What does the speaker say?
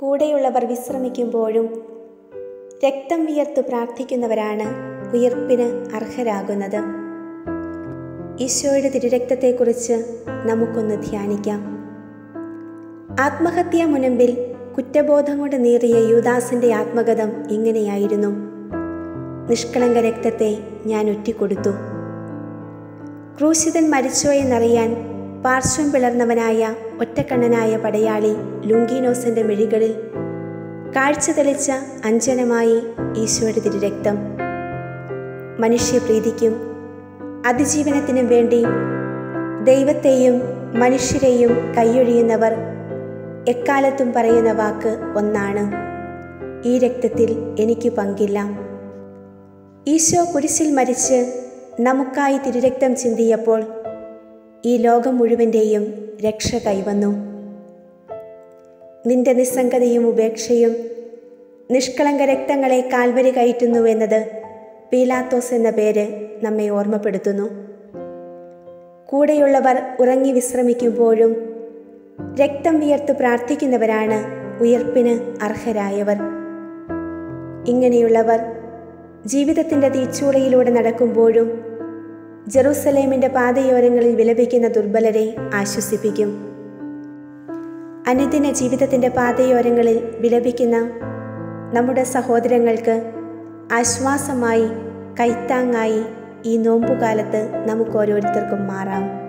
കൂടെയുള്ളവർ വിശ്രമിക്കുമ്പോഴും രക്തം വിയർത്തു പ്രാർത്ഥിക്കുന്നവരാണ് ഉയർപ്പിന് അർഹരാകുന്നത് ഈശോയുടെ തിരുരക്തത്തെക്കുറിച്ച് നമുക്കൊന്ന് ധ്യാനിക്കാം ആത്മഹത്യാ മുനമ്പിൽ കുറ്റബോധം കൊണ്ട് നീറിയ യൂദാസിന്റെ ആത്മഗതം ഇങ്ങനെയായിരുന്നു നിഷ്കളങ്ക രക്തത്തെ ഞാൻ ഒറ്റിക്കൊടുത്തു ക്രൂശിതൻ മരിച്ചോ എന്നറിയാൻ പാർശ്വം പിളർന്നവനായ ഒറ്റക്കണ്ണനായ പടയാളി ലുങ്കീനോസിന്റെ മിഴികളിൽ കാഴ്ച തെളിച്ച അഞ്ജനമായി ഈശോയുടെ തിരുരക്തം മനുഷ്യപ്രീതിക്കും അതിജീവനത്തിനും വേണ്ടി ദൈവത്തെയും മനുഷ്യരെയും കൈയൊഴിയുന്നവർ എക്കാലത്തും പറയുന്ന വാക്ക് ഒന്നാണ് ഈ രക്തത്തിൽ എനിക്ക് പങ്കില്ല ഈശോ കുരിശിൽ മരിച്ച് നമുക്കായി തിരുരക്തം ചിന്തിയപ്പോൾ ഈ ലോകം മുഴുവൻ്റെയും രക്ഷ കൈവന്നു നിന്റെ നിസ്സംഗതയും ഉപേക്ഷയും നിഷ്കളങ്ക രക്തങ്ങളെ കാൽവരി കയറ്റുന്നു എന്നത് പീലാത്തോസ് എന്ന പേര് നമ്മെ ഓർമ്മപ്പെടുത്തുന്നു കൂടെയുള്ളവർ ഉറങ്ങി വിശ്രമിക്കുമ്പോഴും രക്തം വിയർത്ത് പ്രാർത്ഥിക്കുന്നവരാണ് ഉയർപ്പിന് അർഹരായവർ ഇങ്ങനെയുള്ളവർ ജീവിതത്തിൻ്റെ തീച്ചൂളയിലൂടെ നടക്കുമ്പോഴും ജെറൂസലേമിൻ്റെ പാതയോരങ്ങളിൽ വിലപിക്കുന്ന ദുർബലരെ ആശ്വസിപ്പിക്കും അനുദിന ജീവിതത്തിൻ്റെ പാതയോരങ്ങളിൽ വിലപിക്കുന്ന നമ്മുടെ സഹോദരങ്ങൾക്ക് ആശ്വാസമായി കൈത്താങ്ങായി ഈ നോമ്പുകാലത്ത് നമുക്ക് ഓരോരുത്തർക്കും മാറാം